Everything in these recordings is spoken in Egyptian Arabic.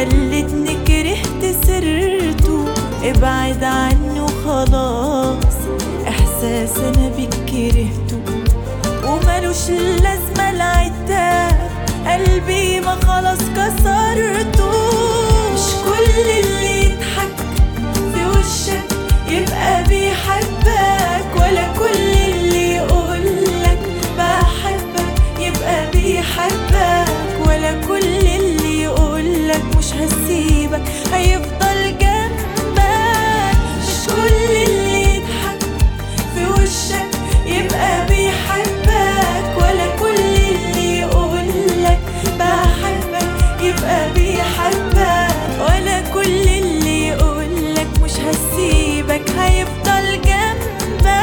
خلتني كرهت سيرته ابعد عنه خلاص احساس انا بيك كرهته ومالوش لازمة العتاب قلبي ما خلاص كسرته مش كل اللي يضحك في وشك يبقى بيحبك ولا كل اللي يقولك بحبك يبقى بيحبك ولا كل اللي يقولك مش هسيبك هيفضل جنبك مش كل اللي يضحك في وشك يبقى بيحبك ولا كل اللي يقولك بحبك يبقى بيحبك ولا كل اللي يقولك مش هسيبك هيفضل جنبك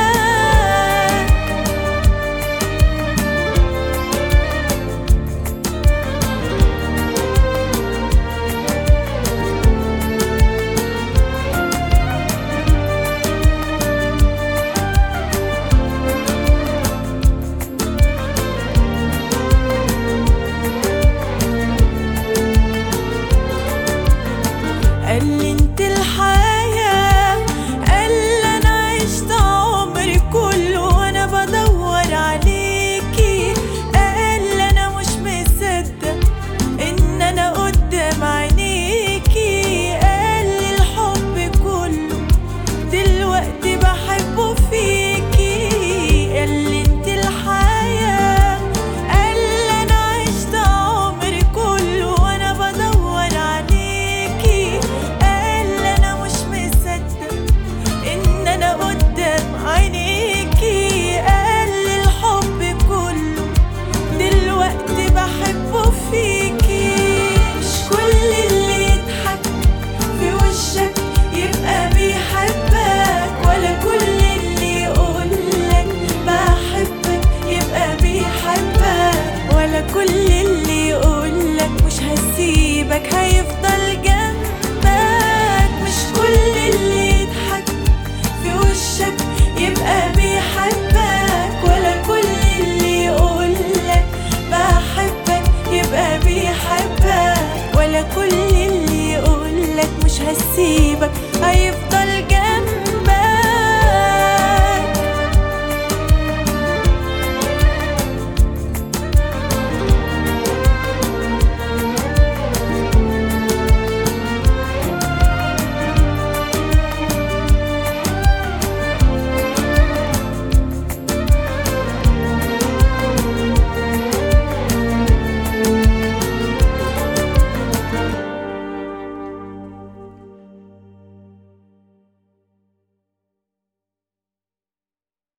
قال لي انت الحياة قال لي انا عشت عمري كله وانا بدور عليكي قال لي انا مش مصدق ان انا قدام عينيكي قال لي الحب كله دلوقتي بحبه فيكي قال لي انت الحياة قال لي انا عشت عمري كله وانا بدور عليكي قال لي انا مش مصدق ان انا قدام عينيكي قال لي الحب كله دلوقتي بحبه فيكي مش كل اللي يضحك في وشك يبقى بيحبك ولا كل اللي يقولك بحبك يبقى بيحبك ولا كل اللي يقولك مش هسيبك هيفضل جنبك مش كل اللي يضحك في وشك يبقى بيحبك ولا كل اللي يقولك بحبك يبقى بيحبك ولا كل اللي يقولك مش هسيبك هيفضل